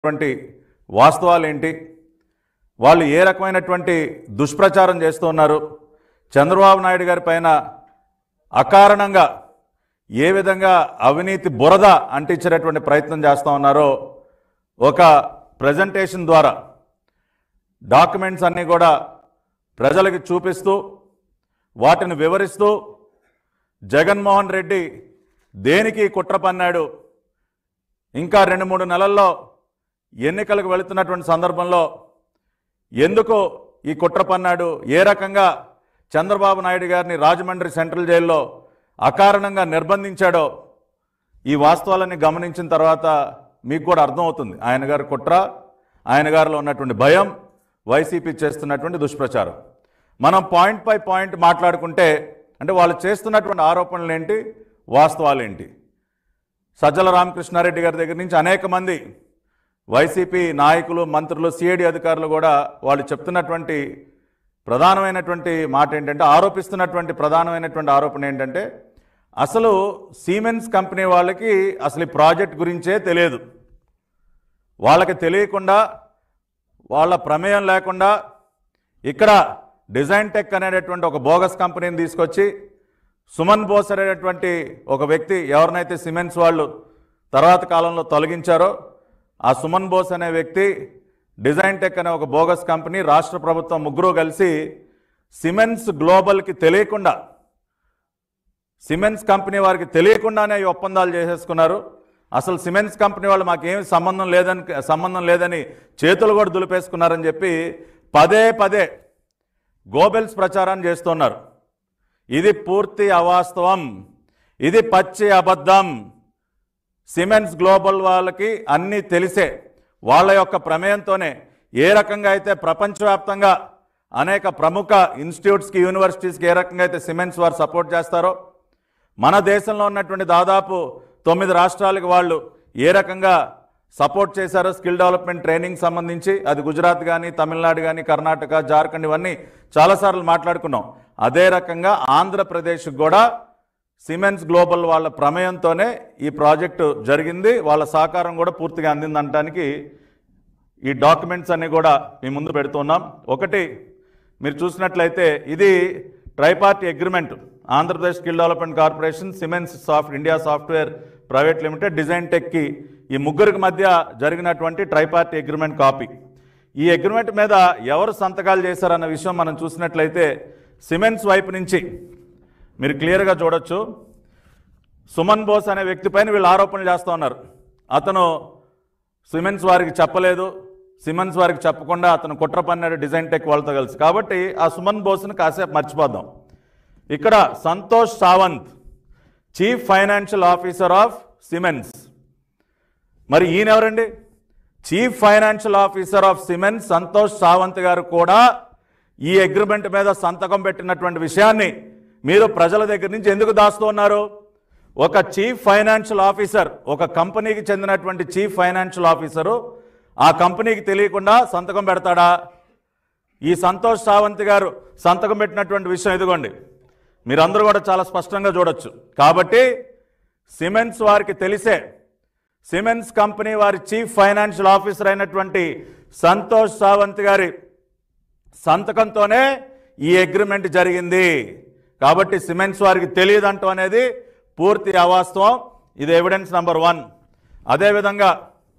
ఉన్నటువంటి వాస్తవాలు ఏంటి వాళ్ళు ఏ రకమైనటువంటి దుష్ప్రచారం చేస్తున్నారు చంద్రబాబు నాయుడు గారి పైన అకారణంగా ఏ విధంగా అవినీతి బురద అంటించేటటువంటి ప్రయత్నం చేస్తూ ఉన్నారో ఒక ప్రజెంటేషన్ ద్వారా డాక్యుమెంట్స్ అన్నీ కూడా ప్రజలకు చూపిస్తూ వాటిని వివరిస్తూ జగన్మోహన్ రెడ్డి దేనికి కుట్ర పన్నాడు ఇంకా రెండు మూడు నెలల్లో ఎన్నికలకు వెళుతున్నటువంటి సందర్భంలో ఎందుకు ఈ కుట్ర పన్నాడు ఏ రకంగా చంద్రబాబు నాయుడు గారిని రాజమండ్రి సెంట్రల్ జైల్లో అకారణంగా నిర్బంధించాడో ఈ వాస్తవాలన్నీ గమనించిన తర్వాత మీకు కూడా అర్థమవుతుంది ఆయన గారి కుట్ర ఆయన గారిలో ఉన్నటువంటి భయం వైసీపీ చేస్తున్నటువంటి దుష్ప్రచారం మనం పాయింట్ బై పాయింట్ మాట్లాడుకుంటే అంటే వాళ్ళు చేస్తున్నటువంటి ఆరోపణలు ఏంటి వాస్తవాలు ఏంటి సజ్జల రామకృష్ణారెడ్డి గారి దగ్గర నుంచి అనేక మంది వైసీపీ నాయకులు మంత్రులు సిఐడి అధికారులు కూడా వాళ్ళు చెప్తున్నటువంటి ప్రధానమైనటువంటి మాట ఏంటంటే ఆరోపిస్తున్నటువంటి ప్రధానమైనటువంటి ఆరోపణ ఏంటంటే అసలు సీమెన్స్ కంపెనీ వాళ్ళకి అసలు ఈ ప్రాజెక్ట్ గురించే తెలియదు వాళ్ళకి తెలియకుండా వాళ్ళ ప్రమేయం లేకుండా ఇక్కడ డిజైన్ టెక్ అనేటటువంటి ఒక బోగస్ కంపెనీని తీసుకొచ్చి సుమన్ బోస్ అనేటటువంటి ఒక వ్యక్తి ఎవరినైతే సిమెంట్స్ వాళ్ళు తర్వాత కాలంలో తొలగించారో ఆ సుమన్ బోస్ అనే వ్యక్తి డిజైన్ టెక్ అనే ఒక బోగస్ కంపెనీ రాష్ట్ర ప్రభుత్వం ముగ్గురు కలిసి సిమెంట్స్ గ్లోబల్కి తెలియకుండా సిమెంట్స్ కంపెనీ వారికి తెలియకుండానే ఈ ఒప్పందాలు చేసేసుకున్నారు అసలు సిమెంట్స్ కంపెనీ వాళ్ళు మాకేమి సంబంధం లేదని సంబంధం లేదని చేతులు కూడా దులిపేసుకున్నారని చెప్పి పదే పదే గోబెల్స్ ప్రచారాన్ని చేస్తున్నారు ఇది పూర్తి అవాస్తవం ఇది పచ్చి అబద్ధం సిమెంట్స్ గ్లోబల్ వాళ్ళకి అన్నీ తెలిసే వాళ్ళ యొక్క ప్రమేయంతోనే ఏ రకంగా అయితే ప్రపంచవ్యాప్తంగా అనేక ప్రముఖ ఇన్స్టిట్యూట్స్కి యూనివర్సిటీస్కి ఏ రకంగా అయితే సిమెంట్స్ వారు సపోర్ట్ చేస్తారో మన దేశంలో ఉన్నటువంటి దాదాపు తొమ్మిది రాష్ట్రాలకు వాళ్ళు ఏ రకంగా సపోర్ట్ చేశారో స్కిల్ డెవలప్మెంట్ ట్రైనింగ్ సంబంధించి అది గుజరాత్ కానీ తమిళనాడు కానీ కర్ణాటక జార్ఖండ్ ఇవన్నీ చాలాసార్లు మాట్లాడుకున్నాం అదే రకంగా ఆంధ్రప్రదేశ్కి కూడా సిమెంట్స్ గ్లోబల్ వాళ్ళ ప్రమేయంతోనే ఈ ప్రాజెక్టు జరిగింది వాళ్ళ సహకారం కూడా పూర్తిగా అందిందనటానికి ఈ డాక్యుమెంట్స్ అన్ని కూడా మీ ముందు పెడుతున్నాం ఒకటి మీరు చూసినట్లయితే ఇది tri-party agreement Andhra Pradesh skill development corporation cements soft India software private limited design టెక్కి ఈ ముగ్గురికి మధ్య జరిగినటువంటి ట్రైపార్టీ అగ్రిమెంట్ కాపీ ఈ అగ్రిమెంట్ మీద ఎవరు సంతకాలు చేశారన్న విషయం మనం చూసినట్లయితే సిమెంట్స్ వైపు నుంచి మీరు క్లియర్గా చూడొచ్చు సుమన్ బోస్ అనే వ్యక్తిపైన వీళ్ళు ఆరోపణలు చేస్తూ ఉన్నారు అతను సిమెంట్స్ వారికి చెప్పలేదు సిమెంట్స్ వారికి చెప్పకుండా అతను కుట్ర పన్నాడు డిజైన్ టెక్ వాళ్ళతో కలిసి కాబట్టి ఆ సుమన్ బోస్ని కాసేపు మర్చిపోదాం ఇక్కడ Santosh Sawant chief financial officer of Siemens మరి ఈయన ఎవరండి chief financial officer of Siemens Santosh Sawant garu కూడా ఈ అగ్రిమెంట్ మీద సంతకం పెట్టినటువంటి విషయాన్ని మీరు ప్రజల దగ్గర నుంచి ఎందుకు దాస్తూ ఉన్నారు ఒక చీఫ్ ఫైనాన్షియల్ ఆఫీసర్ ఒక కంపెనీకి చెందినటువంటి చీఫ్ ఫైనాన్షియల్ ఆఫీసరు ఆ కంపెనీకి తెలియకుండా సంతకం పెడతాడా ఈ సంతోష్ సావంత్ గారు సంతకం పెట్టినటువంటి విషయం ఇదిగోండి మీరందరూ కూడా చాలా స్పష్టంగా చూడొచ్చు కాబట్టి సిమెంట్స్ వారికి తెలిసే సిమెంట్స్ కంపెనీ వారి చీఫ్ ఫైనాన్షియల్ ఆఫీసర్ అయినటువంటి సంతోష్ సావంత్ గారి సంతకంతోనే ఈ అగ్రిమెంట్ జరిగింది కాబట్టి సిమెంట్స్ వారికి తెలియదంటూ అనేది పూర్తి అవాస్తవం ఇది ఎవిడెన్స్ నంబర్ వన్ అదేవిధంగా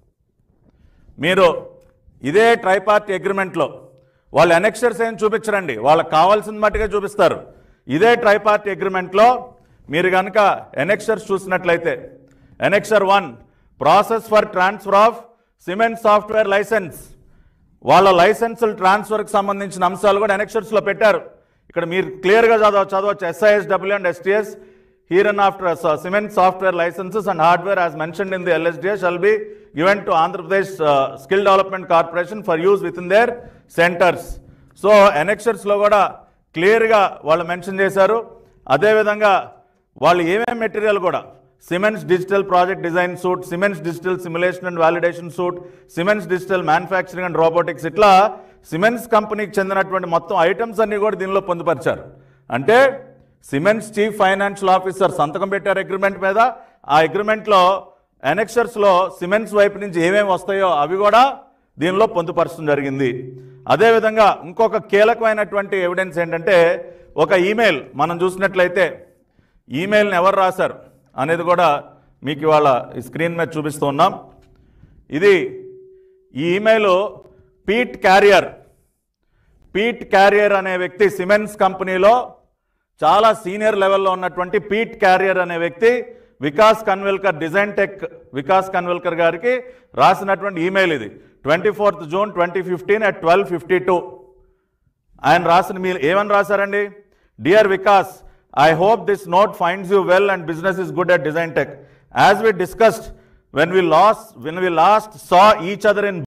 మీరు ఇదే ట్రైపార్టీ అగ్రిమెంట్లో వాళ్ళు ఎనెక్షర్స్ ఏం చూపించరండి వాళ్ళకి కావాల్సిన మట్టుగా చూపిస్తారు ఇదే ట్రైపార్టీ అగ్రిమెంట్లో మీరు కనుక ఎనెక్షర్స్ చూసినట్లయితే annexure one process for transfer of Siemens software licence వాళ్ళ లైసెన్సుల ట్రాన్స్ఫర్కి సంబంధించిన అంశాలు కూడా ఎనెక్షర్స్లో పెట్టారు ఇక్కడ మీరు క్లియర్గా చదవ చదవచ్చు SISW and STS here and after uh, cement software licenses and hardware as mentioned in the LSDA shall be given to Andhra Pradesh uh, Skill Development Corporation for use within their centers. So ఎనెక్షర్స్లో కూడా క్లియర్గా వాళ్ళు mention చేశారు అదేవిధంగా వాళ్ళు ఏమేమి material కూడా Siemens digital project design suite Siemens digital simulation and validation suite Siemens digital manufacturing and robotics ఇట్లా సిమెంట్స్ కంపెనీకి చెందినటువంటి మొత్తం ఐటమ్స్ అన్ని కూడా దీనిలో పొందుపరిచారు అంటే సిమెంట్స్ చీఫ్ ఫైనాన్షియల్ ఆఫీసర్ సంతకం పెట్టారు అగ్రిమెంట్ మీద ఆ అగ్రిమెంట్లో అనెక్షర్స్లో సిమెంట్స్ వైపు నుంచి ఏమేమి వస్తాయో అవి కూడా దీనిలో పొందుపరచడం జరిగింది అదేవిధంగా ఇంకొక కీలకమైనటువంటి ఎవిడెన్స్ ఏంటంటే ఒక ఈమెయిల్ మనం చూసినట్లయితే ఈమెయిల్ని ఎవరు రాశారు అనేది కూడా మీకు ఇవాళ ఈ స్క్రీన్ మీద చూపిస్తూ ఉన్నాం ఇది ఈ email Pete Carrier Pete Carrier అనే వ్యక్తి సిమెంట్స్ కంపెనీలో చాలా సీనియర్ లెవెల్లో ఉన్నటువంటి పీట్ క్యారియర్ అనే వ్యక్తి వికాస్ కన్వెల్కర్ డిజైన్ టెక్ వికాస్ కన్వెల్కర్ గారికి రాసినటువంటి ఈమెయిల్ ఇది twenty fourth June twenty fifteen at twelve fifty two ఆయన రాసిన మీరు ఏమని రాశారండి dear Vikas I hope this note finds you well and business is good at design tech as we discussed when we last when we last saw each other in